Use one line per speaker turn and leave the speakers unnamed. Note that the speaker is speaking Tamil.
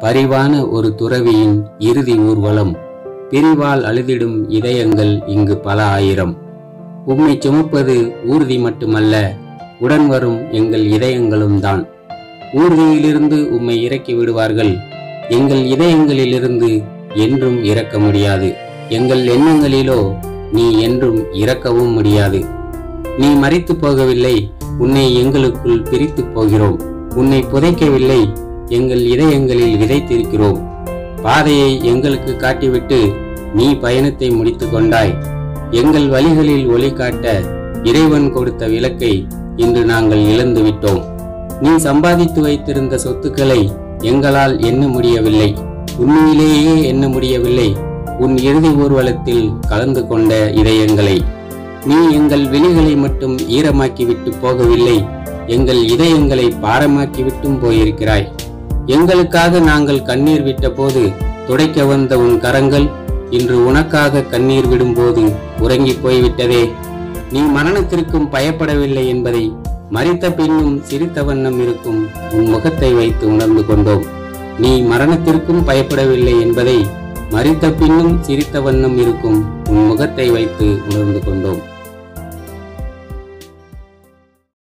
பரிவான ஒரு துறவியின் இறுதி ஊர்வலம் பிரிவால் அழுதிடும் இதயங்கள் இங்கு பல ஆயிரம் உம்மை சுமப்பது ஊர்தி மட்டுமல்ல உடன் வரும் எங்கள் இதயங்களும் தான் ஊர்தியிலிருந்து உம்மை இறக்கி விடுவார்கள் எங்கள் இதயங்களிலிருந்து என்றும் இறக்க முடியாது எங்கள் எண்ணங்களிலோ நீ என்றும் இறக்கவும் முடியாது நீ மறித்து போகவில்லை உன்னை எங்களுக்குள் பிரித்து போகிறோம் உன்னை புதைக்கவில்லை எங்கள் இதயங்களில் விதைத்திருக்கிறோம் பாதையை எங்களுக்கு காட்டிவிட்டு நீ பயணத்தை முடித்துக் கொண்டாய் எங்கள் வழிகளில் ஒளி காட்ட இறைவன் கொடுத்த விளக்கை இன்று நாங்கள் இழந்து விட்டோம் நீ சம்பாதித்து வைத்திருந்த சொத்துக்களை எங்களால் எண்ண முடியவில்லை உண்மையிலேயே எண்ண முடியவில்லை உன் இறுதி ஊர்வலத்தில் கலந்து கொண்ட இதயங்களை நீ எங்கள் விழிகளை மட்டும் ஈரமாக்கி விட்டு போகவில்லை எங்கள் இதயங்களை பாரமாக்கி விட்டும் போயிருக்கிறாய் எங்களுக்காக நாங்கள் கண்ணீர் விட்ட போது துடைக்க வந்த உன் கரங்கள் இன்று உனக்காக கண்ணீர் விடும்போது உறங்கி போய்விட்டதே நீ மரணத்திற்கும் பயப்படவில்லை என்பதை மறித்த பின்னும் சிரித்த வண்ணம் இருக்கும் உன் முகத்தை வைத்து உணர்ந்து கொண்டோம் நீ மரணத்திற்கும் பயப்படவில்லை என்பதை மறித்த பின்னும் சிரித்த வண்ணம் இருக்கும் உன் முகத்தை வைத்து உணர்ந்து கொண்டோம்